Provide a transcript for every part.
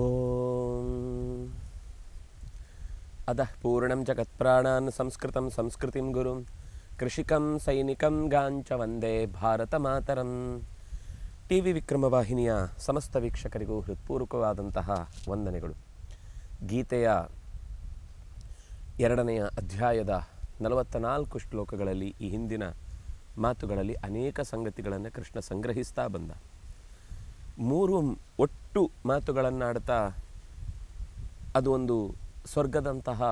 ॐ अतः पूर्णं जगत्प्राणान् संस्कृतं संस्कृतिं गुरुं कृषिकं सैनिकं ಗಾಂಚ ವಂದೇ ಭಾರತ ಮಾತರಂ ಟಿ ವಿ ವಿಕ್ರಮ ವಾಹಿನಿಯ ಸಮಸ್ತ ವೀಕ್ಷಕರಿಗೂ ಹೃತ್ಪೂರ್ವಕವಾದಂತಹ ವಂದನೆಗಳು ಗೀತೆಯ ಎರಡನೆಯ ಅಧ್ಯಾಯದ ನಲವತ್ತ ನಾಲ್ಕು ಶ್ಲೋಕಗಳಲ್ಲಿ ಈ ಹಿಂದಿನ ಮಾತುಗಳಲ್ಲಿ ಅನೇಕ ಸಂಗತಿಗಳನ್ನು ಕೃಷ್ಣ ಸಂಗ್ರಹಿಸ್ತಾ ಬಂದ ಮೂರು ಒಟ್ಟು ಮಾತುಗಳನ್ನಾಡ್ತಾ ಅದು ಒಂದು ಸ್ವರ್ಗದಂತಹ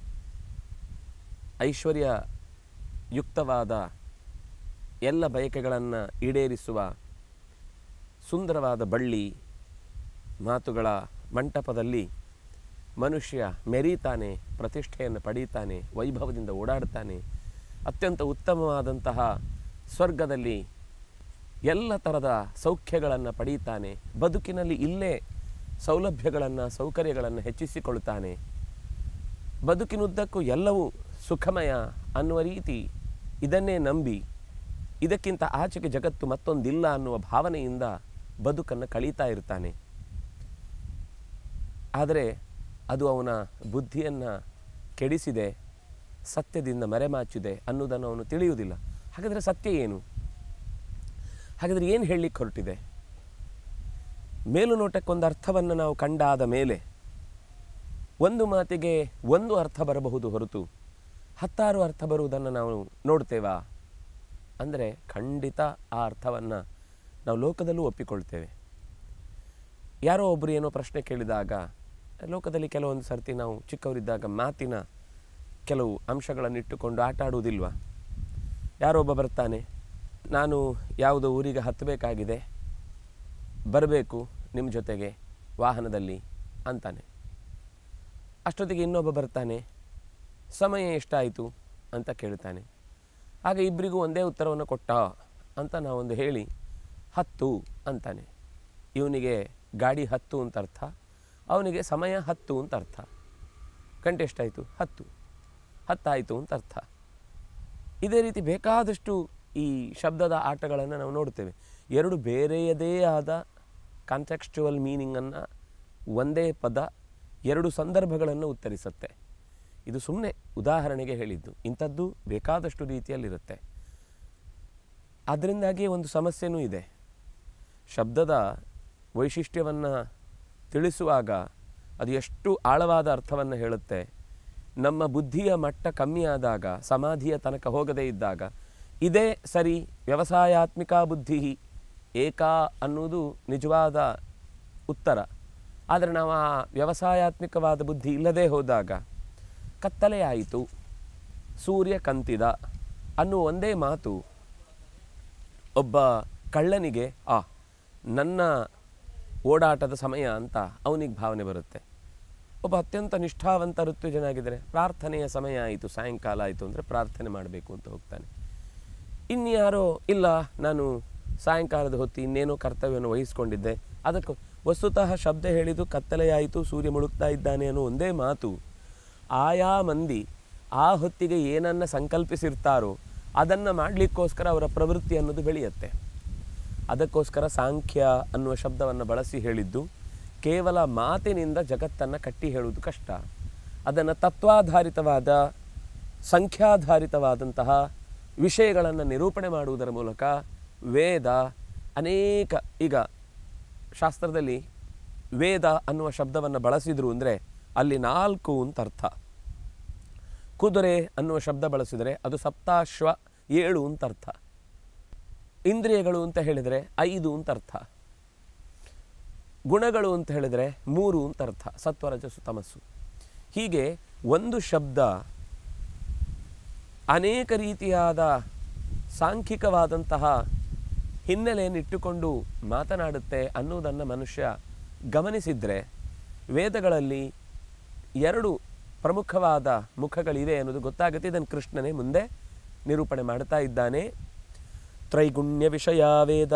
ಐಶ್ವರ್ಯ ಯುಕ್ತವಾದ ಎಲ್ಲ ಬಯಕೆಗಳನ್ನು ಈಡೇರಿಸುವ ಸುಂದರವಾದ ಬಳ್ಳಿ ಮಾತುಗಳ ಮಂಟಪದಲ್ಲಿ ಮನುಷ್ಯ ಮೆರೀತಾನೆ ಪ್ರತಿಷ್ಠೆಯನ್ನು ಪಡೀತಾನೆ ವೈಭವದಿಂದ ಓಡಾಡ್ತಾನೆ ಅತ್ಯಂತ ಉತ್ತಮವಾದಂತಹ ಸ್ವರ್ಗದಲ್ಲಿ ಎಲ್ಲ ಥರದ ಸೌಖ್ಯಗಳನ್ನು ಪಡೀತಾನೆ ಬದುಕಿನಲ್ಲಿ ಇಲ್ಲೇ ಸೌಲಭ್ಯಗಳನ್ನು ಸೌಕರ್ಯಗಳನ್ನು ಹೆಚ್ಚಿಸಿಕೊಳ್ತಾನೆ ಬದುಕಿನುದ್ದಕ್ಕೂ ಎಲ್ಲವೂ ಸುಖಮಯ ಅನ್ನುವ ರೀತಿ ಇದನ್ನೇ ನಂಬಿ ಇದಕ್ಕಿಂತ ಆಚೆಗೆ ಜಗತ್ತು ಮತ್ತೊಂದಿಲ್ಲ ಅನ್ನುವ ಭಾವನೆಯಿಂದ ಬದುಕನ್ನು ಕಳೀತಾ ಇರ್ತಾನೆ ಆದರೆ ಅದು ಅವನ ಬುದ್ಧಿಯನ್ನು ಕೆಡಿಸಿದೆ ಸತ್ಯದಿಂದ ಮರೆಮಾಚಿದೆ ಅನ್ನೋದನ್ನು ಅವನು ತಿಳಿಯುವುದಿಲ್ಲ ಹಾಗಾದರೆ ಸತ್ಯ ಏನು ಹಾಗಾದರೆ ಏನು ಹೇಳಲಿಕ್ಕೆ ಹೊರಟಿದೆ ಮೇಲುನೋಟಕ್ಕೊಂದು ಅರ್ಥವನ್ನು ನಾವು ಕಂಡಾದ ಮೇಲೆ ಒಂದು ಮಾತಿಗೆ ಒಂದು ಅರ್ಥ ಬರಬಹುದು ಹೊರತು ಹತ್ತಾರು ಅರ್ಥ ಬರುವುದನ್ನು ನಾವು ನೋಡ್ತೇವಾ ಅಂದರೆ ಖಂಡಿತ ಆ ಅರ್ಥವನ್ನು ನಾವು ಲೋಕದಲ್ಲೂ ಒಪ್ಪಿಕೊಳ್ತೇವೆ ಯಾರೋ ಒಬ್ಬರು ಏನೋ ಪ್ರಶ್ನೆ ಕೇಳಿದಾಗ ಲೋಕದಲ್ಲಿ ಕೆಲವೊಂದು ಸರ್ತಿ ನಾವು ಚಿಕ್ಕವರಿದ್ದಾಗ ಮಾತಿನ ಕೆಲವು ಅಂಶಗಳನ್ನು ಇಟ್ಟುಕೊಂಡು ಆಟ ಆಡುವುದಿಲ್ವಾ ಯಾರೊಬ್ಬ ಬರ್ತಾನೆ ನಾನು ಯಾವುದೋ ಊರಿಗೆ ಹತ್ತಬೇಕಾಗಿದೆ ಬರಬೇಕು ನಿಮ್ಮ ಜೊತೆಗೆ ವಾಹನದಲ್ಲಿ ಅಂತಾನೆ ಅಷ್ಟೊತ್ತಿಗೆ ಇನ್ನೊಬ್ಬ ಬರ್ತಾನೆ ಸಮಯ ಎಷ್ಟಾಯಿತು ಅಂತ ಕೇಳ್ತಾನೆ ಆಗ ಇಬ್ಬರಿಗೂ ಒಂದೇ ಉತ್ತರವನ್ನು ಕೊಟ್ಟ ಅಂತ ನಾವೊಂದು ಹೇಳಿ ಹತ್ತು ಅಂತಾನೆ ಇವನಿಗೆ ಗಾಡಿ ಹತ್ತು ಅಂತ ಅರ್ಥ ಅವನಿಗೆ ಸಮಯ ಹತ್ತು ಅಂತ ಅರ್ಥ ಗಂಟೆ ಎಷ್ಟಾಯಿತು ಹತ್ತು ಹತ್ತಾಯಿತು ಅಂತ ಅರ್ಥ ಇದೇ ರೀತಿ ಬೇಕಾದಷ್ಟು ಈ ಶಬ್ದದ ಆಟಗಳನ್ನು ನಾವು ನೋಡ್ತೇವೆ ಎರಡು ಬೇರೆಯದೇ ಆದ ಕಾಂಟೆಕ್ಸ್ಚುವಲ್ ಮೀನಿಂಗನ್ನು ಒಂದೇ ಪದ ಎರಡು ಸಂದರ್ಭಗಳನ್ನು ಉತ್ತರಿಸುತ್ತೆ ಇದು ಸುಮ್ಮನೆ ಉದಾಹರಣೆಗೆ ಹೇಳಿದ್ದು ಇಂಥದ್ದು ಬೇಕಾದಷ್ಟು ರೀತಿಯಲ್ಲಿರುತ್ತೆ ಅದರಿಂದಾಗಿ ಒಂದು ಸಮಸ್ಯೆನೂ ಇದೆ ಶಬ್ದದ ವೈಶಿಷ್ಟ್ಯವನ್ನು ತಿಳಿಸುವಾಗ ಅದು ಎಷ್ಟು ಆಳವಾದ ಅರ್ಥವನ್ನು ಹೇಳುತ್ತೆ ನಮ್ಮ ಬುದ್ಧಿಯ ಮಟ್ಟ ಕಮ್ಮಿ ಆದಾಗ ಸಮಾಧಿಯ ತನಕ ಹೋಗದೇ ಇದ್ದಾಗ ಇದೇ ಸರಿ ವ್ಯವಸಾಯಾತ್ಮಿಕ ಬುದ್ಧಿ ಏಕಾ ಅನ್ನುವುದು ನಿಜವಾದ ಉತ್ತರ ಆದರೆ ನಾವು ಆ ವ್ಯವಸಾಯಾತ್ಮಿಕವಾದ ಬುದ್ಧಿ ಇಲ್ಲದೆ ಹೋದಾಗ ಕತ್ತಲೆಯಾಯಿತು ಸೂರ್ಯ ಕಂತಿದ ಅನ್ನುವ ಒಂದೇ ಮಾತು ಒಬ್ಬ ಕಳ್ಳನಿಗೆ ಆ ನನ್ನ ಓಡಾಟದ ಸಮಯ ಅಂತ ಅವನಿಗೆ ಭಾವನೆ ಬರುತ್ತೆ ಒಬ್ಬ ಅತ್ಯಂತ ನಿಷ್ಠಾವಂತ ಋತ್ವಿಜನಾಗಿದ್ದರೆ ಪ್ರಾರ್ಥನೆಯ ಸಮಯ ಆಯಿತು ಸಾಯಂಕಾಲ ಆಯಿತು ಅಂದರೆ ಪ್ರಾರ್ಥನೆ ಮಾಡಬೇಕು ಅಂತ ಹೋಗ್ತಾನೆ ಇನ್ಯಾರೋ ಇಲ್ಲ ನಾನು ಸಾಯಂಕಾಲದ ಹೊತ್ತು ಇನ್ನೇನೋ ಕರ್ತವ್ಯವನ್ನು ವಹಿಸ್ಕೊಂಡಿದ್ದೆ ಅದಕ್ಕೆ ವಸ್ತುತಃ ಶಬ್ದ ಹೇಳಿದ್ದು ಕತ್ತಲೆಯಾಯಿತು ಸೂರ್ಯ ಮುಳುಗ್ತಾ ಇದ್ದಾನೆ ಅನ್ನೋ ಒಂದೇ ಮಾತು ಆಯಾ ಮಂದಿ ಆ ಹೊತ್ತಿಗೆ ಏನನ್ನು ಸಂಕಲ್ಪಿಸಿರ್ತಾರೋ ಅದನ್ನು ಮಾಡಲಿಕ್ಕೋಸ್ಕರ ಅವರ ಪ್ರವೃತ್ತಿ ಅನ್ನೋದು ಬೆಳೆಯುತ್ತೆ ಅದಕ್ಕೋಸ್ಕರ ಸಾಂಖ್ಯ ಅನ್ನುವ ಶಬ್ದವನ್ನು ಬಳಸಿ ಹೇಳಿದ್ದು ಕೇವಲ ಮಾತಿನಿಂದ ಜಗತ್ತನ್ನು ಕಟ್ಟಿ ಹೇಳುವುದು ಕಷ್ಟ ಅದನ್ನು ತತ್ವಾಧಾರಿತವಾದ ಸಂಖ್ಯಾಧಾರಿತವಾದಂತಹ ವಿಷಯಗಳನ್ನು ನಿರೂಪಣೆ ಮಾಡುವುದರ ಮೂಲಕ ವೇದ ಅನೇಕ ಈಗ ಶಾಸ್ತ್ರದಲ್ಲಿ ವೇದ ಅನ್ನುವ ಶಬ್ದವನ್ನು ಬಳಸಿದ್ರು ಅಂದರೆ ಅಲ್ಲಿ ನಾಲ್ಕು ಅಂತ ಅರ್ಥ ಕುದುರೆ ಅನ್ನುವ ಶಬ್ದ ಬಳಸಿದರೆ ಅದು ಸಪ್ತಾಶ್ವ ಏಳು ಅಂತ ಅರ್ಥ ಇಂದ್ರಿಯಗಳು ಅಂತ ಹೇಳಿದರೆ ಐದು ಅಂತ ಅರ್ಥ ಗುಣಗಳು ಅಂತ ಹೇಳಿದರೆ ಮೂರು ಅಂತ ಅರ್ಥ ಸತ್ವರಜಸ್ಸು ತಮಸ್ಸು ಹೀಗೆ ಒಂದು ಶಬ್ದ ಅನೇಕ ರೀತಿಯಾದ ಸಾಂಖ್ಯಿಕವಾದಂತಹ ಹಿನ್ನೆಲೆಯನ್ನು ಇಟ್ಟುಕೊಂಡು ಮಾತನಾಡುತ್ತೆ ಅನ್ನುವುದನ್ನು ಮನುಷ್ಯ ಗಮನಿಸಿದರೆ ವೇದಗಳಲ್ಲಿ ಎರಡು ಪ್ರಮುಖವಾದ ಮುಖಗಳಿವೆ ಅನ್ನೋದು ಗೊತ್ತಾಗುತ್ತೆ ಇದನ್ನು ಕೃಷ್ಣನೇ ಮುಂದೆ ನಿರೂಪಣೆ ಮಾಡ್ತಾ ಇದ್ದಾನೆ ತ್ರೈಗುಣ್ಯ ವಿಷಯ ವೇದ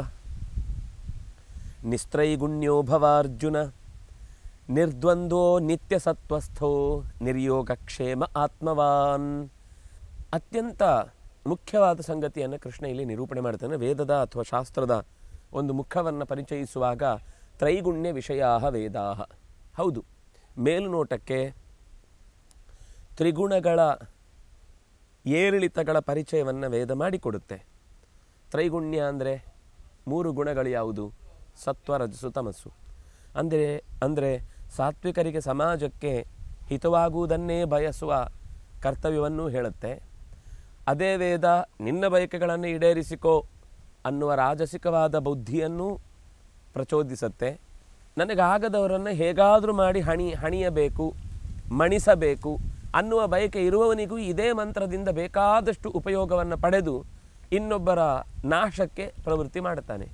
ನಿಸ್ತ್ರೈಗುಣ್ಯೋ ಭವಾರ್ಜುನ ನಿರ್ದ್ವಂದ್ವೋ ನಿತ್ಯ ಸತ್ವಸ್ಥೋ ನಿರ್ಯೋಗಕ್ಷೇಮ ಆತ್ಮವಾನ್ ಅತ್ಯಂತ ಮುಖ್ಯವಾದ ಸಂಗತಿಯನ್ನು ಕೃಷ್ಣ ಇಲ್ಲಿ ನಿರೂಪಣೆ ಮಾಡ್ತಾನೆ ವೇದದ ಅಥವಾ ಶಾಸ್ತ್ರದ ಒಂದು ಮುಖವನ್ನು ಪರಿಚಯಿಸುವಾಗ ತ್ರೈಗುಣ್ಯ ವಿಷಯಾ ವೇದಾ ಹೌದು ಮೇಲುನೋಟಕ್ಕೆ ತ್ರಿಗುಣಗಳ ಏರಿಳಿತಗಳ ಪರಿಚಯವನ್ನು ವೇದ ಮಾಡಿಕೊಡುತ್ತೆ ತ್ರೈಗುಣ್ಯ ಅಂದರೆ ಮೂರು ಗುಣಗಳು ಯಾವುದು ಸತ್ವ ರಜಸು ತಮಸ್ಸು ಅಂದರೆ ಅಂದರೆ ಸಾತ್ವಿಕರಿಗೆ ಸಮಾಜಕ್ಕೆ ಹಿತವಾಗುವುದನ್ನೇ ಬಯಸುವ ಕರ್ತವ್ಯವನ್ನು ಹೇಳುತ್ತೆ ಅದೇ ವೇದ ನಿನ್ನ ಬಯಕೆಗಳನ್ನು ಈಡೇರಿಸಿಕೋ ಅನ್ನುವ ರಾಜಸಿಕವಾದ ಬುದ್ಧಿಯನ್ನು ಪ್ರಚೋದಿಸುತ್ತೆ ನನಗಾಗದವರನ್ನು ಹೇಗಾದರೂ ಮಾಡಿ ಹಣಿ ಹಣಿಯಬೇಕು ಮಣಿಸಬೇಕು ಅನ್ನುವ ಬಯಕೆ ಇರುವವನಿಗೂ ಇದೇ ಮಂತ್ರದಿಂದ ಬೇಕಾದಷ್ಟು ಉಪಯೋಗವನ್ನು ಪಡೆದು ಇನ್ನೊಬ್ಬರ ನಾಶಕ್ಕೆ ಪ್ರವೃತ್ತಿ ಮಾಡುತ್ತಾನೆ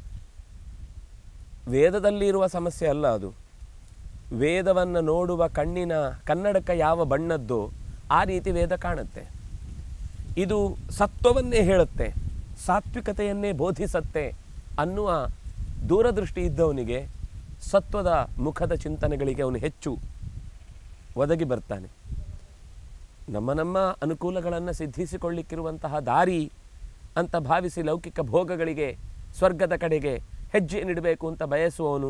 ವೇದದಲ್ಲಿರುವ ಸಮಸ್ಯೆ ಅಲ್ಲ ಅದು ವೇದವನ್ನು ನೋಡುವ ಕಣ್ಣಿನ ಕನ್ನಡಕ ಯಾವ ಬಣ್ಣದ್ದೋ ಆ ರೀತಿ ವೇದ ಕಾಣುತ್ತೆ ಇದು ಸತ್ವವನ್ನೇ ಹೇಳುತ್ತೆ ಸಾತ್ವಿಕತೆಯನ್ನೇ ಬೋಧಿಸತ್ತೆ ಅನ್ನುವ ದೂರದೃಷ್ಟಿ ಇದ್ದವನಿಗೆ ಸತ್ವದ ಮುಖದ ಚಿಂತನೆಗಳಿಗೆ ಅವನು ಹೆಚ್ಚು ಒದಗಿ ಬರ್ತಾನೆ ನಮ್ಮ ನಮ್ಮ ಅನುಕೂಲಗಳನ್ನು ಸಿದ್ಧಿಸಿಕೊಳ್ಳಿಕ್ಕಿರುವಂತಹ ದಾರಿ ಅಂತ ಭಾವಿಸಿ ಲೌಕಿಕ ಭೋಗಗಳಿಗೆ ಸ್ವರ್ಗದ ಕಡೆಗೆ ಹೆಜ್ಜೆ ನೀಡಬೇಕು ಅಂತ ಬಯಸುವವನು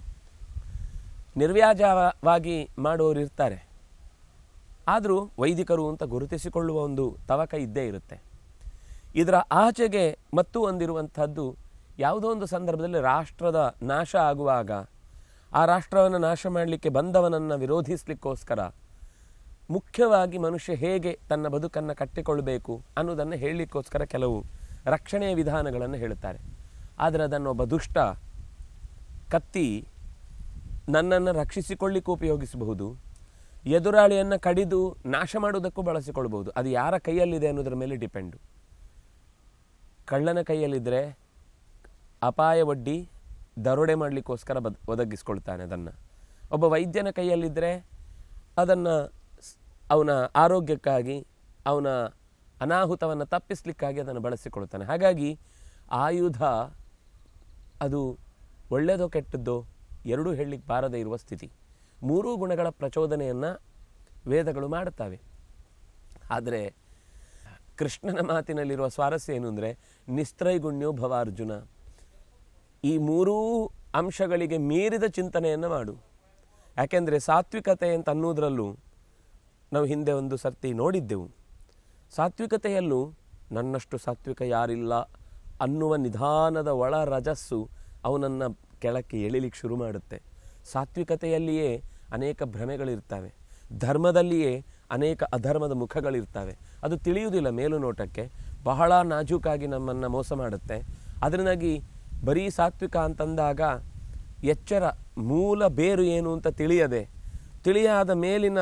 ನಿರ್ವ್ಯಾಜವಾಗಿ ಮಾಡುವವರು ಇರ್ತಾರೆ ಆದರೂ ವೈದಿಕರು ಅಂತ ಗುರುತಿಸಿಕೊಳ್ಳುವ ಒಂದು ತವಕ ಇದ್ದೇ ಇರುತ್ತೆ ಇದರ ಆಚೆಗೆ ಮತ್ತು ಒಂದಿರುವಂಥದ್ದು ಯಾವುದೋ ಒಂದು ಸಂದರ್ಭದಲ್ಲಿ ರಾಷ್ಟ್ರದ ನಾಶ ಆಗುವಾಗ ಆ ರಾಷ್ಟ್ರವನ್ನು ನಾಶ ಮಾಡಲಿಕ್ಕೆ ಬಂದವನನ್ನು ವಿರೋಧಿಸಲಿಕ್ಕೋಸ್ಕರ ಮುಖ್ಯವಾಗಿ ಮನುಷ್ಯ ಹೇಗೆ ತನ್ನ ಬದುಕನ್ನು ಕಟ್ಟಿಕೊಳ್ಳಬೇಕು ಅನ್ನೋದನ್ನು ಹೇಳಲಿಕ್ಕೋಸ್ಕರ ಕೆಲವು ರಕ್ಷಣೆಯ ವಿಧಾನಗಳನ್ನು ಹೇಳುತ್ತಾರೆ ಆದರೆ ಅದನ್ನು ಒಬ್ಬ ದುಷ್ಟ ಕತ್ತಿ ನನ್ನನ್ನು ರಕ್ಷಿಸಿಕೊಳ್ಳಿಕ್ಕೂ ಉಪಯೋಗಿಸಬಹುದು ಎದುರಾಳಿಯನ್ನು ಕಡಿದು ನಾಶ ಮಾಡುವುದಕ್ಕೂ ಬಳಸಿಕೊಳ್ಬಹುದು ಅದು ಯಾರ ಕೈಯಲ್ಲಿದೆ ಅನ್ನೋದರ ಮೇಲೆ ಡಿಪೆಂಡು ಕಳ್ಳನ ಕೈಯಲ್ಲಿದ್ದರೆ ಅಪಾಯ ಒಡ್ಡಿ ದರೋಡೆ ಮಾಡಲಿಕ್ಕೋಸ್ಕರ ಬದ್ ಒದಗಿಸ್ಕೊಳ್ತಾನೆ ಅದನ್ನು ಒಬ್ಬ ವೈದ್ಯನ ಕೈಯಲ್ಲಿದ್ದರೆ ಅದನ್ನು ಅವನ ಆರೋಗ್ಯಕ್ಕಾಗಿ ಅವನ ಅನಾಹುತವನ್ನು ತಪ್ಪಿಸಲಿಕ್ಕಾಗಿ ಅದನ್ನು ಬಳಸಿಕೊಳ್ತಾನೆ ಹಾಗಾಗಿ ಆಯುಧ ಅದು ಒಳ್ಳೆಯದೋ ಕೆಟ್ಟದ್ದೋ ಎರಡೂ ಹೇಳಲಿಕ್ಕೆ ಬಾರದೇ ಇರುವ ಸ್ಥಿತಿ ಮೂರೂ ಗುಣಗಳ ಪ್ರಚೋದನೆಯನ್ನು ವೇದಗಳು ಮಾಡುತ್ತವೆ ಆದರೆ ಕೃಷ್ಣನ ಮಾತಿನಲ್ಲಿರುವ ಸ್ವಾರಸ್ಯ ಏನು ಅಂದರೆ ನಿಸ್ತ್ರೈಗುಣ್ಯೋ ಭವ ಅರ್ಜುನ ಈ ಮೂರೂ ಅಂಶಗಳಿಗೆ ಮೀರಿದ ಚಿಂತನೆಯನ್ನು ಮಾಡು ಯಾಕೆಂದರೆ ಸಾತ್ವಿಕತೆ ಅಂತ ಅನ್ನೋದ್ರಲ್ಲೂ ನಾವು ಹಿಂದೆ ಒಂದು ಸರ್ತಿ ನೋಡಿದ್ದೆವು ಸಾತ್ವಿಕತೆಯಲ್ಲೂ ನನ್ನಷ್ಟು ಸಾತ್ವಿಕ ಯಾರಿಲ್ಲ ಅನ್ನುವ ನಿಧಾನದ ಒಳ ರಜಸ್ಸು ಅವನನ್ನು ಕೆಳಕ್ಕೆ ಎಳಿಲಿಕ್ಕೆ ಶುರು ಮಾಡುತ್ತೆ ಸಾತ್ವಿಕತೆಯಲ್ಲಿಯೇ ಅನೇಕ ಭ್ರಮೆಗಳಿರ್ತವೆ ಧರ್ಮದಲ್ಲಿಯೇ ಅನೇಕ ಅಧರ್ಮದ ಮುಖಗಳಿರ್ತವೆ ಅದು ತಿಳಿಯುವುದಿಲ್ಲ ಮೇಲುನೋಟಕ್ಕೆ ಬಹಳ ನಾಜೂಕಾಗಿ ನಮ್ಮನ್ನು ಮೋಸ ಮಾಡುತ್ತೆ ಅದರಿಂದಾಗಿ ಬರೀ ಸಾತ್ವಿಕ ಅಂತಂದಾಗ ಎಚ್ಚರ ಮೂಲ ಬೇರು ಏನು ಅಂತ ತಿಳಿಯದೆ ತಿಳಿಯಾದ ಮೇಲಿನ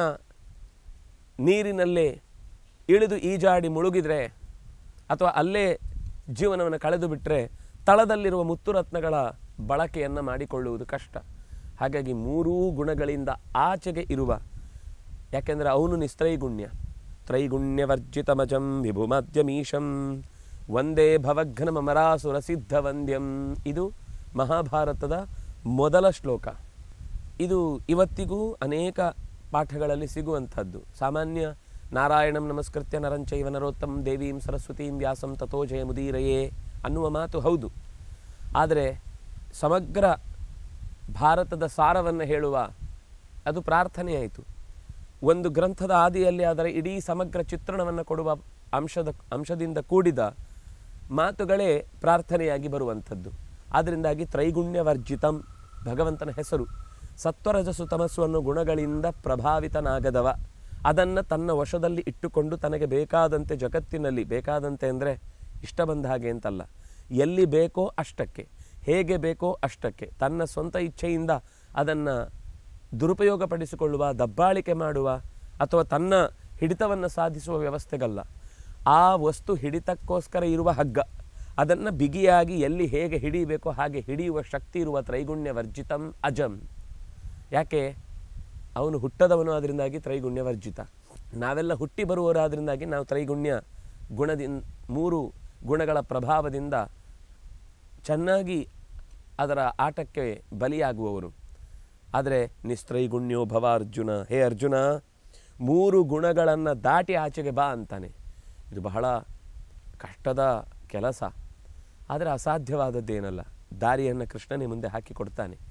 ನೀರಿನಲ್ಲೇ ಇಳಿದು ಈಜಾಡಿ ಮುಳುಗಿದ್ರೆ ಅಥವಾ ಅಲ್ಲೇ ಜೀವನವನ್ನು ಕಳೆದು ಬಿಟ್ಟರೆ ತಳದಲ್ಲಿರುವ ಮುತ್ತುರತ್ನಗಳ ಬಳಕೆಯನ್ನು ಮಾಡಿಕೊಳ್ಳುವುದು ಕಷ್ಟ ಹಾಗಾಗಿ ಮೂರೂ ಗುಣಗಳಿಂದ ಆಚೆಗೆ ಇರುವ ಯಾಕೆಂದರೆ ಅವನು ನಿಸ್ತ್ರೈಗುಣ್ಯ ತ್ರೈಗುಣ್ಯವರ್ಜಿತಮಜಂ ವಿಭುಮದ್ಯಮೀಶಂ ಒಂದೇ ಭವಘ್ನಮರಾಸುರ ಸಿದ್ಧ ವಂದ್ಯಂ ಇದು ಮಹಾಭಾರತದ ಮೊದಲ ಶ್ಲೋಕ ಇದು ಇವತ್ತಿಗೂ ಅನೇಕ ಪಾಠಗಳಲ್ಲಿ ಸಿಗುವಂಥದ್ದು ಸಾಮಾನ್ಯ ನಾರಾಯಣಂ ನಮಸ್ಕೃತ್ಯ ನರಂಚೈವ ನರೋತ್ತಂ ದೇವೀಂ ಸರಸ್ವತೀಂ ವ್ಯಾಸಂ ತಥೋ ಜಯ ಮುದೀರಯೇ ಅನ್ನುವ ಮಾತು ಹೌದು ಆದರೆ ಸಮಗ್ರ ಭಾರತದ ಸಾರವನ್ನು ಹೇಳುವ ಅದು ಪ್ರಾರ್ಥನೆಯಾಯಿತು ಒಂದು ಗ್ರಂಥದ ಆದಿಯಲ್ಲಿ ಅದರ ಇಡೀ ಸಮಗ್ರ ಚಿತ್ರಣವನ್ನು ಕೊಡುವ ಅಂಶದ ಅಂಶದಿಂದ ಕೂಡಿದ ಮಾತುಗಳೇ ಪ್ರಾರ್ಥನೆಯಾಗಿ ಬರುವಂಥದ್ದು ಆದ್ದರಿಂದಾಗಿ ತ್ರೈಗುಣ್ಯವರ್ಜಿತಂ ಭಗವಂತನ ಹೆಸರು ಸತ್ವರಜಸು ತಮಸ್ಸು ಅನ್ನೋ ಗುಣಗಳಿಂದ ಪ್ರಭಾವಿತನಾಗದವ ಅದನ್ನು ತನ್ನ ವಶದಲ್ಲಿ ಇಟ್ಟುಕೊಂಡು ತನಗೆ ಬೇಕಾದಂತೆ ಜಗತ್ತಿನಲ್ಲಿ ಬೇಕಾದಂತೆ ಅಂದರೆ ಇಷ್ಟ ಬಂದ ಹಾಗೆ ಅಂತಲ್ಲ ಎಲ್ಲಿ ಬೇಕೋ ಅಷ್ಟಕ್ಕೆ ಹೇಗೆ ಬೇಕೋ ಅಷ್ಟಕ್ಕೆ ತನ್ನ ಸ್ವಂತ ಇಚ್ಛೆಯಿಂದ ಅದನ್ನು ದುರುಪಯೋಗಪಡಿಸಿಕೊಳ್ಳುವ ದಬ್ಬಾಳಿಕೆ ಮಾಡುವ ಅಥವಾ ತನ್ನ ಹಿಡಿತವನ್ನು ಸಾಧಿಸುವ ವ್ಯವಸ್ಥೆಗಲ್ಲ ಆ ವಸ್ತು ಹಿಡಿತಕ್ಕೋಸ್ಕರ ಇರುವ ಹಗ್ಗ ಅದನ್ನು ಬಿಗಿಯಾಗಿ ಎಲ್ಲಿ ಹೇಗೆ ಹಿಡಿಯಬೇಕೋ ಹಾಗೆ ಹಿಡಿಯುವ ಶಕ್ತಿ ಇರುವ ತ್ರೈಗುಣ್ಯ ವರ್ಜಿತಂ ಅಜಂ ಯಾಕೆ ಅವನು ಹುಟ್ಟದವನು ಅದರಿಂದಾಗಿ ತ್ರೈಗುಣ್ಯ ವರ್ಜಿತ ನಾವೆಲ್ಲ ಹುಟ್ಟಿ ಬರುವವರಾದ್ರಿಂದಾಗಿ ನಾವು ತ್ರೈಗುಣ್ಯ ಗುಣದಿಂದ ಮೂರು ಗುಣಗಳ ಪ್ರಭಾವದಿಂದ ಚೆನ್ನಾಗಿ ಅದರ ಆಟಕ್ಕೆ ಬಲಿಯಾಗುವವರು ಆದರೆ ನಿಸ್ತ್ರೈಗುಣ್ಯೋ ಭವ ಅರ್ಜುನ ಹೇ ಅರ್ಜುನ ಮೂರು ಗುಣಗಳನ್ನು ದಾಟಿ ಆಚೆಗೆ ಬಾ ಅಂತಾನೆ ಇದು ಬಹಳ ಕಷ್ಟದ ಕೆಲಸ ಆದರೆ ಅಸಾಧ್ಯವಾದದ್ದೇನಲ್ಲ ದಾರಿಯನ್ನು ಕೃಷ್ಣನೇ ಮುಂದೆ ಹಾಕಿಕೊಡ್ತಾನೆ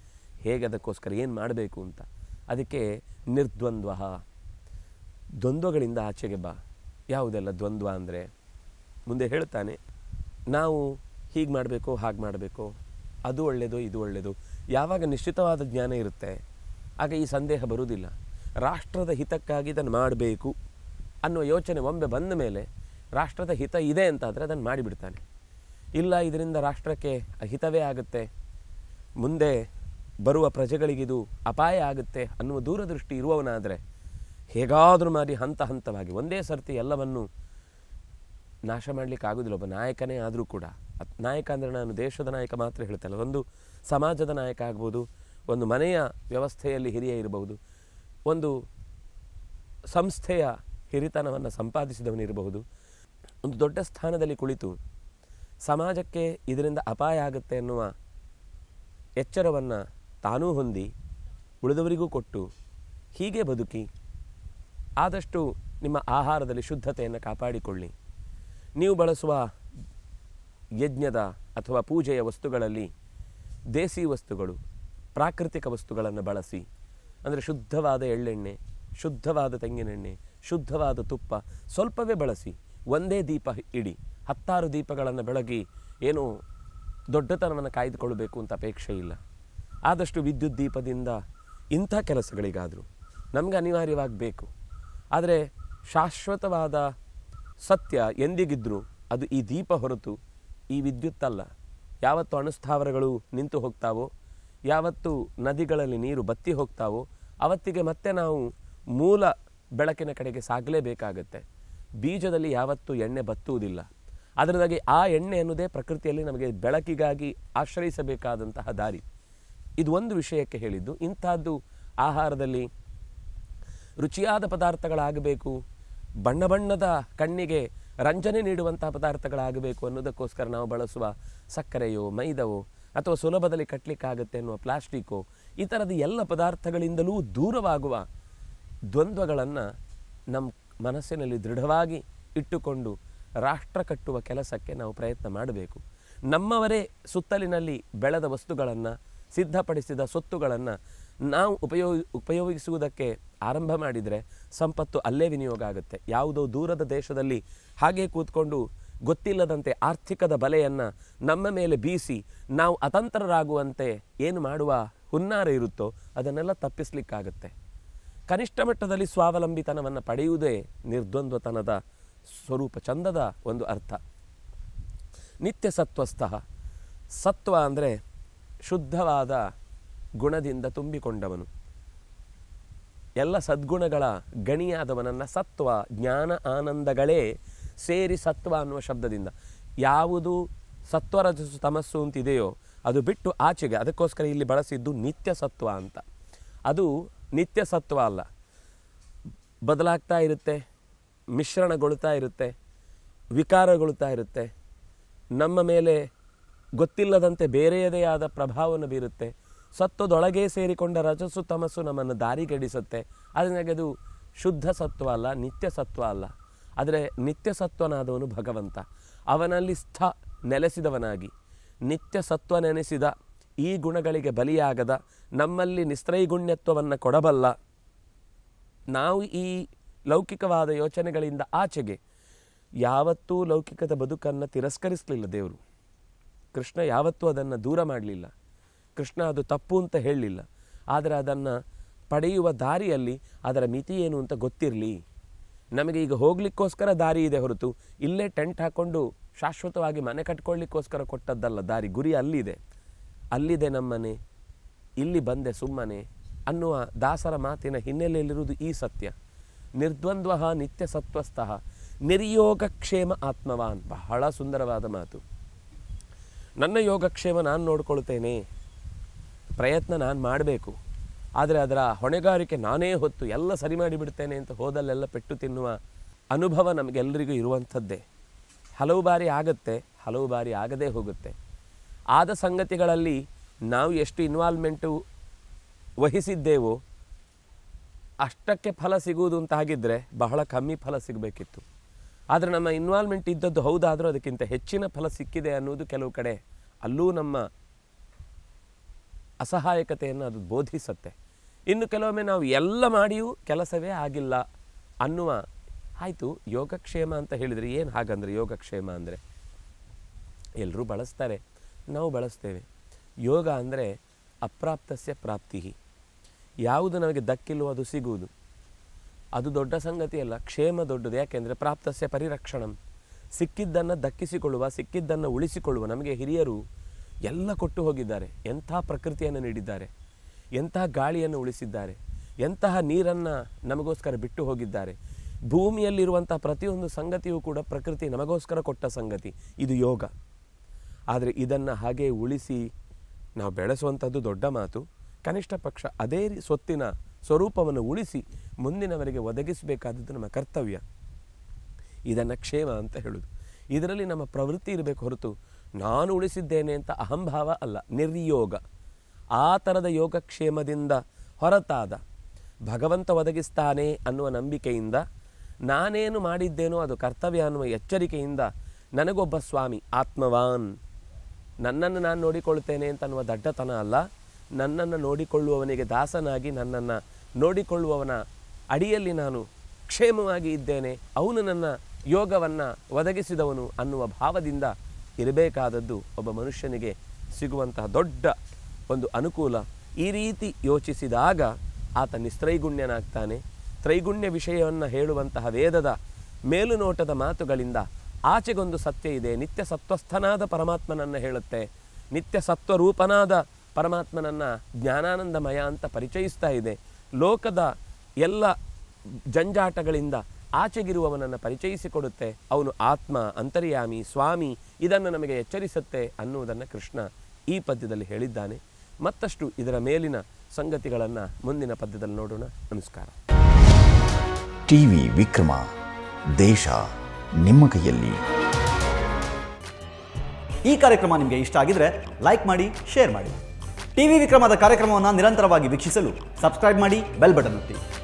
ಹೇಗೆ ಅದಕ್ಕೋಸ್ಕರ ಏನು ಮಾಡಬೇಕು ಅಂತ ಅದಕ್ಕೆ ನಿರ್ದ್ವಂದ್ವ ದ್ವಂದ್ವಗಳಿಂದ ಆಚೆಗೆ ಬಾ ಯಾವುದೆಲ್ಲ ದ್ವಂದ್ವ ಅಂದರೆ ಮುಂದೆ ಹೇಳ್ತಾನೆ ನಾವು ಹೀಗೆ ಮಾಡಬೇಕು ಹಾಗೆ ಮಾಡಬೇಕು ಅದು ಒಳ್ಳೆಯದು ಇದು ಒಳ್ಳೆಯದು ಯಾವಾಗ ನಿಶ್ಚಿತವಾದ ಜ್ಞಾನ ಇರುತ್ತೆ ಆಗ ಈ ಸಂದೇಹ ಬರುವುದಿಲ್ಲ ರಾಷ್ಟ್ರದ ಹಿತಕ್ಕಾಗಿ ಇದನ್ನು ಮಾಡಬೇಕು ಅನ್ನುವ ಯೋಚನೆ ಒಮ್ಮೆ ಬಂದ ಮೇಲೆ ರಾಷ್ಟ್ರದ ಹಿತ ಇದೆ ಅಂತಾದರೆ ಅದನ್ನು ಮಾಡಿಬಿಡ್ತಾನೆ ಇಲ್ಲ ಇದರಿಂದ ರಾಷ್ಟ್ರಕ್ಕೆ ಹಿತವೇ ಆಗುತ್ತೆ ಮುಂದೆ ಬರುವ ಪ್ರಜೆಗಳಿಗಿದು ಅಪಾಯ ಆಗುತ್ತೆ ಅನ್ನುವ ದೂರದೃಷ್ಟಿ ಇರುವವನಾದರೆ ಹೇಗಾದರೂ ಮಾಡಿ ಹಂತ ಹಂತವಾಗಿ ಒಂದೇ ಸರ್ತಿ ಎಲ್ಲವನ್ನು ನಾಶ ಮಾಡಲಿಕ್ಕೆ ಆಗೋದಿಲ್ಲ ಒಬ್ಬ ನಾಯಕನೇ ಆದರೂ ಕೂಡ ಅತ್- ನಾಯಕ ಅಂದರೆ ನಾನು ದೇಶದ ನಾಯಕ ಮಾತ್ರ ಹೇಳ್ತಲ್ಲ ಒಂದು ಸಮಾಜದ ನಾಯಕ ಆಗ್ಬೋದು ಒಂದು ಮನೆಯ ವ್ಯವಸ್ಥೆಯಲ್ಲಿ ಹಿರಿಯ ಇರಬಹುದು ಒಂದು ಸಂಸ್ಥೆಯ ಹಿರಿತನವನ್ನು ಸಂಪಾದಿಸಿದವನಿರಬಹುದು ಒಂದು ದೊಡ್ಡ ಸ್ಥಾನದಲ್ಲಿ ಕುಳಿತು ಸಮಾಜಕ್ಕೆ ಇದರಿಂದ ಅಪಾಯ ಆಗುತ್ತೆ ಎನ್ನುವ ಎಚ್ಚರವನ್ನು ತಾನೂ ಹೊಂದಿ ಉಳಿದವರಿಗೂ ಕೊಟ್ಟು ಹೀಗೆ ಬದುಕಿ ಆದಷ್ಟು ನಿಮ್ಮ ಆಹಾರದಲ್ಲಿ ಶುದ್ಧತೆಯನ್ನು ಕಾಪಾಡಿಕೊಳ್ಳಿ ನೀವು ಬಳಸುವ ಯಜ್ಞದ ಅಥವಾ ಪೂಜೆಯ ವಸ್ತುಗಳಲ್ಲಿ ದೇಸಿ ವಸ್ತುಗಳು ಪ್ರಾಕೃತಿಕ ವಸ್ತುಗಳನ್ನು ಬಳಸಿ ಅಂದರೆ ಶುದ್ಧವಾದ ಎಳ್ಳೆಣ್ಣೆ ಶುದ್ಧವಾದ ತೆಂಗಿನೆಣ್ಣೆ ಶುದ್ಧವಾದ ತುಪ್ಪ ಸ್ವಲ್ಪವೇ ಬಳಸಿ ಒಂದೇ ದೀಪ ಇಡಿ ಹತ್ತಾರು ದೀಪಗಳನ್ನು ಬೆಳಗಿ ಏನು ದೊಡ್ಡತನವನ್ನು ಕಾಯ್ದುಕೊಳ್ಳಬೇಕು ಅಂತ ಅಪೇಕ್ಷೆ ಇಲ್ಲ ಆದಷ್ಟು ವಿದ್ಯುತ್ ದೀಪದಿಂದ ಇಂಥ ಕೆಲಸಗಳಿಗಾದರೂ ನಮಗೆ ಅನಿವಾರ್ಯವಾಗಿ ಬೇಕು ಆದರೆ ಶಾಶ್ವತವಾದ ಸತ್ಯ ಎಂದಿಗಿದ್ರೂ ಅದು ಈ ದೀಪ ಹೊರತು ಈ ವಿದ್ಯುತ್ ಅಲ್ಲ ಯಾವತ್ತು ಅಣುಸ್ಥಾವರಗಳು ನಿಂತು ಹೋಗ್ತಾವೋ ಯಾವತ್ತು ನದಿಗಳಲ್ಲಿ ನೀರು ಬತ್ತಿ ಹೋಗ್ತಾವೋ ಅವತ್ತಿಗೆ ಮತ್ತೆ ನಾವು ಮೂಲ ಬೆಳಕಿನ ಕಡೆಗೆ ಸಾಗಲೇಬೇಕಾಗತ್ತೆ ಬೀಜದಲ್ಲಿ ಯಾವತ್ತೂ ಎಣ್ಣೆ ಬತ್ತುವುದಿಲ್ಲ ಅದರಿಂದಾಗಿ ಆ ಎಣ್ಣೆ ಅನ್ನೋದೇ ಪ್ರಕೃತಿಯಲ್ಲಿ ನಮಗೆ ಬೆಳಕಿಗಾಗಿ ಆಶ್ರಯಿಸಬೇಕಾದಂತಹ ದಾರಿ ಇದು ಒಂದು ವಿಷಯಕ್ಕೆ ಹೇಳಿದ್ದು ಇಂಥದ್ದು ಆಹಾರದಲ್ಲಿ ರುಚಿಯಾದ ಪದಾರ್ಥಗಳಾಗಬೇಕು ಬಣ್ಣ ಬಣ್ಣದ ಕಣ್ಣಿಗೆ ರಂಜನೆ ನೀಡುವಂತಹ ಪದಾರ್ಥಗಳಾಗಬೇಕು ಅನ್ನೋದಕ್ಕೋಸ್ಕರ ನಾವು ಬಳಸುವ ಸಕ್ಕರೆಯೋ ಮೈದವೋ ಅಥವಾ ಸುಲಭದಲ್ಲಿ ಕಟ್ಟಲಿಕ್ಕಾಗತ್ತೆ ಅನ್ನುವ ಪ್ಲಾಸ್ಟಿಕ್ಕೋ ಈ ಥರದ ಎಲ್ಲ ಪದಾರ್ಥಗಳಿಂದಲೂ ದೂರವಾಗುವ ದ್ವಂದ್ವಗಳನ್ನು ನಮ್ಮ ಮನಸ್ಸಿನಲ್ಲಿ ದೃಢವಾಗಿ ಇಟ್ಟುಕೊಂಡು ರಾಷ್ಟ್ರ ಕಟ್ಟುವ ಕೆಲಸಕ್ಕೆ ನಾವು ಪ್ರಯತ್ನ ಮಾಡಬೇಕು ನಮ್ಮವರೇ ಸುತ್ತಲಿನಲ್ಲಿ ಬೆಳೆದ ವಸ್ತುಗಳನ್ನು ಸಿದ್ಧಪಡಿಸಿದ ಸೊತ್ತುಗಳನ್ನು ನಾವು ಉಪಯೋಗ ಉಪಯೋಗಿಸುವುದಕ್ಕೆ ಆರಂಭ ಮಾಡಿದರೆ ಸಂಪತ್ತು ಅಲ್ಲೇ ವಿನಿಯೋಗ ಆಗುತ್ತೆ ಯಾವುದೋ ದೂರದ ದೇಶದಲ್ಲಿ ಹಾಗೆ ಕೂತ್ಕೊಂಡು ಗೊತ್ತಿಲ್ಲದಂತೆ ಆರ್ಥಿಕದ ಬಲೆಯನ್ನು ನಮ್ಮ ಮೇಲೆ ಬೀಸಿ ನಾವು ಅತಂತ್ರರಾಗುವಂತೆ ಏನು ಮಾಡುವ ಹುನ್ನಾರ ಇರುತ್ತೋ ಅದನ್ನೆಲ್ಲ ತಪ್ಪಿಸ್ಲಿಕ್ಕಾಗತ್ತೆ ಕನಿಷ್ಠ ಮಟ್ಟದಲ್ಲಿ ಸ್ವಾವಲಂಬಿತನವನ್ನು ಪಡೆಯುವುದೇ ನಿರ್ದ್ವಂದ್ವತನದ ಸ್ವರೂಪ ಚಂದದ ಒಂದು ಅರ್ಥ ನಿತ್ಯ ಸತ್ವಸ್ಥ ಸತ್ವ ಅಂದರೆ ಶುದ್ಧವಾದ ಗುಣದಿಂದ ತುಂಬಿಕೊಂಡವನು ಎಲ್ಲ ಸದ್ಗುಣಗಳ ಗಣಿಯಾದವನನ್ನು ಸತ್ವ ಜ್ಞಾನ ಆನಂದಗಳೇ ಸೇರಿ ಸತ್ವ ಅನ್ನುವ ಶಬ್ದದಿಂದ ಯಾವುದು ಸತ್ವರಜಸ್ಸು ತಮಸ್ಸು ಅಂತಿದೆಯೋ ಅದು ಬಿಟ್ಟು ಆಚೆಗೆ ಅದಕ್ಕೋಸ್ಕರ ಇಲ್ಲಿ ಬಳಸಿದ್ದು ನಿತ್ಯ ಸತ್ವ ಅಂತ ಅದು ನಿತ್ಯ ಸತ್ವ ಅಲ್ಲ ಬದಲಾಗ್ತಾ ಇರುತ್ತೆ ಮಿಶ್ರಣಗೊಳ್ತಾ ಇರುತ್ತೆ ವಿಕಾರಗೊಳ್ತಾ ಇರುತ್ತೆ ನಮ್ಮ ಮೇಲೆ ಗೊತ್ತಿಲ್ಲದಂತೆ ಬೇರೆಯದೇ ಆದ ಪ್ರಭಾವವನ್ನು ಬೀರುತ್ತೆ ಸತ್ವದೊಳಗೆ ಸೇರಿಕೊಂಡ ರಜಸ್ಸು ತಮಸ್ಸು ನಮ್ಮನ್ನು ದಾರಿಗೆಡಿಸುತ್ತೆ ಅದನ್ನಾಗಿ ಅದು ಶುದ್ಧ ಸತ್ವ ಅಲ್ಲ ನಿತ್ಯ ಸತ್ವ ಅಲ್ಲ ಆದರೆ ನಿತ್ಯ ಸತ್ವನಾದವನು ಭಗವಂತ ಅವನಲ್ಲಿ ಸ್ಥ ನೆಲೆಸಿದವನಾಗಿ ನಿತ್ಯ ಸತ್ವ ನೆನೆಸಿದ ಈ ಗುಣಗಳಿಗೆ ಬಲಿಯಾಗದ ನಮ್ಮಲ್ಲಿ ನಿಸ್ತ್ರೈಗುಣ್ಯತ್ವವನ್ನು ಕೊಡಬಲ್ಲ ನಾವು ಈ ಲೌಕಿಕವಾದ ಯೋಚನೆಗಳಿಂದ ಆಚೆಗೆ ಯಾವತ್ತೂ ಲೌಕಿಕದ ಬದುಕನ್ನು ತಿರಸ್ಕರಿಸಲಿಲ್ಲ ದೇವರು ಕೃಷ್ಣ ಯಾವತ್ತೂ ಅದನ್ನು ದೂರ ಮಾಡಲಿಲ್ಲ ಕೃಷ್ಣ ಅದು ತಪ್ಪು ಅಂತ ಹೇಳಲಿಲ್ಲ ಆದರೆ ಅದನ್ನು ಪಡೆಯುವ ದಾರಿಯಲ್ಲಿ ಅದರ ಮಿತಿ ಏನು ಅಂತ ಗೊತ್ತಿರಲಿ ನಮಗೆ ಈಗ ಹೋಗ್ಲಿಕ್ಕೋಸ್ಕರ ದಾರಿ ಇದೆ ಹೊರತು ಇಲ್ಲೇ ಟೆಂಟ್ ಹಾಕ್ಕೊಂಡು ಶಾಶ್ವತವಾಗಿ ಮನೆ ಕಟ್ಕೊಳ್ಳಿಕ್ಕೋಸ್ಕರ ಕೊಟ್ಟದ್ದಲ್ಲ ದಾರಿ ಗುರಿ ಅಲ್ಲಿದೆ ಅಲ್ಲಿದೆ ನಮ್ಮನೆ ಇಲ್ಲಿ ಬಂದೆ ಸುಮ್ಮನೆ ಅನ್ನುವ ದಾಸರ ಮಾತಿನ ಹಿನ್ನೆಲೆಯಲ್ಲಿರುವುದು ಈ ಸತ್ಯ ನಿರ್ದ್ವಂದ್ವ ನಿತ್ಯ ಸತ್ವಸ್ಥಃ ನಿರ್ಯೋಗಕ್ಷೇಮ ಆತ್ಮವಾನ್ ಬಹಳ ಸುಂದರವಾದ ಮಾತು ನನ್ನ ಯೋಗಕ್ಷೇಮ ನಾನು ನೋಡ್ಕೊಳ್ತೇನೆ ಪ್ರಯತ್ನ ನಾನು ಮಾಡಬೇಕು ಆದರೆ ಅದರ ಹೊಣೆಗಾರಿಕೆ ನಾನೇ ಹೊತ್ತು ಎಲ್ಲ ಸರಿ ಮಾಡಿಬಿಡ್ತೇನೆ ಅಂತ ಹೋದಲ್ಲೆಲ್ಲ ಪೆಟ್ಟು ತಿನ್ನುವ ಅನುಭವ ನಮಗೆಲ್ಲರಿಗೂ ಇರುವಂಥದ್ದೇ ಹಲವು ಬಾರಿ ಆಗತ್ತೆ ಹಲವು ಬಾರಿ ಆಗದೇ ಹೋಗುತ್ತೆ ಆದ ಸಂಗತಿಗಳಲ್ಲಿ ನಾವು ಎಷ್ಟು ಇನ್ವಾಲ್ವ್ಮೆಂಟು ವಹಿಸಿದ್ದೇವೋ ಅಷ್ಟಕ್ಕೆ ಫಲ ಸಿಗುವುದು ಅಂತ ಆಗಿದ್ದರೆ ಬಹಳ ಕಮ್ಮಿ ಫಲ ಸಿಗಬೇಕಿತ್ತು ಆದರೆ ನಮ್ಮ ಇನ್ವಾಲ್ವ್ಮೆಂಟ್ ಇದ್ದದ್ದು ಹೌದಾದರೂ ಅದಕ್ಕಿಂತ ಹೆಚ್ಚಿನ ಫಲ ಸಿಕ್ಕಿದೆ ಅನ್ನೋದು ಕೆಲವು ಕಡೆ ಅಲ್ಲೂ ನಮ್ಮ ಅಸಹಾಯಕತೆಯನ್ನು ಅದು ಬೋಧಿಸುತ್ತೆ ಇನ್ನು ಕೆಲವೊಮ್ಮೆ ನಾವು ಎಲ್ಲ ಮಾಡಿಯೂ ಕೆಲಸವೇ ಆಗಿಲ್ಲ ಅನ್ನುವ ಆಯಿತು ಯೋಗಕ್ಷೇಮ ಅಂತ ಹೇಳಿದರೆ ಏನು ಹಾಗಂದ್ರೆ ಯೋಗಕ್ಷೇಮ ಅಂದರೆ ಎಲ್ಲರೂ ಬಳಸ್ತಾರೆ ನಾವು ಬಳಸ್ತೇವೆ ಯೋಗ ಅಂದರೆ ಅಪ್ರಾಪ್ತಸ್ಯ ಪ್ರಾಪ್ತಿ ಯಾವುದು ನಮಗೆ ದಕ್ಕಿಲ್ವೋ ಅದು ಸಿಗುವುದು ಅದು ದೊಡ್ಡ ಸಂಗತಿ ಅಲ್ಲ ಕ್ಷೇಮ ದೊಡ್ಡದು ಯಾಕೆಂದರೆ ಪ್ರಾಪ್ತಸ್ಯ ಪರಿರಕ್ಷಣಂ ಸಿಕ್ಕಿದ್ದನ್ನು ದಕ್ಕಿಸಿಕೊಳ್ಳುವ ಸಿಕ್ಕಿದ್ದನ್ನು ಉಳಿಸಿಕೊಳ್ಳುವ ನಮಗೆ ಹಿರಿಯರು ಎಲ್ಲ ಕೊಟ್ಟು ಹೋಗಿದ್ದಾರೆ ಎಂಥ ಪ್ರಕೃತಿಯನ್ನು ನೀಡಿದ್ದಾರೆ ಎಂತಹ ಗಾಳಿಯನ್ನು ಉಳಿಸಿದ್ದಾರೆ ಎಂತಹ ನೀರನ್ನು ನಮಗೋಸ್ಕರ ಬಿಟ್ಟು ಹೋಗಿದ್ದಾರೆ ಭೂಮಿಯಲ್ಲಿರುವಂಥ ಪ್ರತಿಯೊಂದು ಸಂಗತಿಯೂ ಕೂಡ ಪ್ರಕೃತಿ ನಮಗೋಸ್ಕರ ಕೊಟ್ಟ ಸಂಗತಿ ಇದು ಯೋಗ ಆದರೆ ಇದನ್ನು ಹಾಗೆ ಉಳಿಸಿ ನಾವು ಬೆಳೆಸುವಂಥದ್ದು ದೊಡ್ಡ ಮಾತು ಕನಿಷ್ಠ ಪಕ್ಷ ಅದೇ ರೀ ಸ್ವತ್ತಿನ ಸ್ವರೂಪವನ್ನು ಉಳಿಸಿ ಮುಂದಿನವರಿಗೆ ಒದಗಿಸಬೇಕಾದದ್ದು ನಮ್ಮ ಕರ್ತವ್ಯ ಇದನ್ನು ಕ್ಷೇಮ ಅಂತ ಹೇಳೋದು ಇದರಲ್ಲಿ ನಮ್ಮ ಪ್ರವೃತ್ತಿ ಇರಬೇಕು ಹೊರತು ನಾನು ಉಳಿಸಿದ್ದೇನೆ ಅಂತ ಅಹಂಭಾವ ಅಲ್ಲ ನಿರ್ಯೋಗ ಆ ಥರದ ಯೋಗಕ್ಷೇಮದಿಂದ ಹೊರತಾದ ಭಗವಂತ ಒದಗಿಸ್ತಾನೆ ಅನ್ನುವ ನಂಬಿಕೆಯಿಂದ ನಾನೇನು ಮಾಡಿದ್ದೇನೋ ಅದು ಕರ್ತವ್ಯ ಅನ್ನುವ ಎಚ್ಚರಿಕೆಯಿಂದ ನನಗೊಬ್ಬ ಸ್ವಾಮಿ ಆತ್ಮವಾನ್ ನನ್ನನ್ನು ನಾನು ನೋಡಿಕೊಳ್ತೇನೆ ಅಂತ ಅನ್ನುವ ದಡ್ಡತನ ಅಲ್ಲ ನನ್ನನ್ನು ನೋಡಿಕೊಳ್ಳುವವನಿಗೆ ದಾಸನಾಗಿ ನನ್ನನ್ನು ನೋಡಿಕೊಳ್ಳುವವನ ಅಡಿಯಲ್ಲಿ ನಾನು ಕ್ಷೇಮವಾಗಿ ಇದ್ದೇನೆ ಅವನು ನನ್ನ ಯೋಗವನ್ನು ಒದಗಿಸಿದವನು ಅನ್ನುವ ಭಾವದಿಂದ ಇರಬೇಕಾದದ್ದು ಒಬ್ಬ ಮನುಷ್ಯನಿಗೆ ಸಿಗುವಂತಹ ದೊಡ್ಡ ಒಂದು ಅನುಕೂಲ ಈ ರೀತಿ ಯೋಚಿಸಿದಾಗ ಆತ ನಿಸ್ತ್ರೈಗುಣ್ಯನಾಗ್ತಾನೆ ತ್ರೈಗುಣ್ಯ ವಿಷಯವನ್ನು ಹೇಳುವಂತಹ ವೇದದ ಮೇಲುನೋಟದ ಮಾತುಗಳಿಂದ ಆಚೆಗೊಂದು ಸತ್ಯ ಇದೆ ನಿತ್ಯ ಸತ್ವಸ್ಥನಾದ ಪರಮಾತ್ಮನನ್ನು ಹೇಳುತ್ತೆ ನಿತ್ಯ ಸತ್ವರೂಪನಾದ ಪರಮಾತ್ಮನನ್ನು ಜ್ಞಾನಾನಂದಮಯ ಅಂತ ಪರಿಚಯಿಸ್ತಾ ಇದೆ ಲೋಕದ ಎಲ್ಲ ಜಂಜಾಟಗಳಿಂದ ಆಚೆಗಿರುವವನನ್ನು ಪರಿಚಯಿಸಿಕೊಡುತ್ತೆ ಅವನು ಆತ್ಮ ಅಂತರ್ಯಾಮಿ ಸ್ವಾಮಿ ಇದನ್ನು ನಮಗೆ ಎಚ್ಚರಿಸುತ್ತೆ ಅನ್ನುವುದನ್ನು ಕೃಷ್ಣ ಈ ಪದ್ಯದಲ್ಲಿ ಹೇಳಿದ್ದಾನೆ ಮತ್ತಷ್ಟು ಇದರ ಮೇಲಿನ ಸಂಗತಿಗಳನ್ನು ಮುಂದಿನ ಪದ್ಯದಲ್ಲಿ ನೋಡೋಣ ನಮಸ್ಕಾರ ಟಿವಿ ವಿಕ್ರಮ ದೇಶ ನಿಮ್ಮ ಕೈಯಲ್ಲಿ ಈ ಕಾರ್ಯಕ್ರಮ ನಿಮಗೆ ಇಷ್ಟ ಆಗಿದ್ರೆ ಲೈಕ್ ಮಾಡಿ ಶೇರ್ ಮಾಡಿ ಟಿವಿ ವಿಕ್ರಮದ ಕಾರ್ಯಕ್ರಮವನ್ನು ನಿರಂತರವಾಗಿ ವೀಕ್ಷಿಸಲು ಸಬ್ಸ್ಕ್ರೈಬ್ ಮಾಡಿ ಬೆಲ್ ಬಟನ್ ಒತ್ತಿ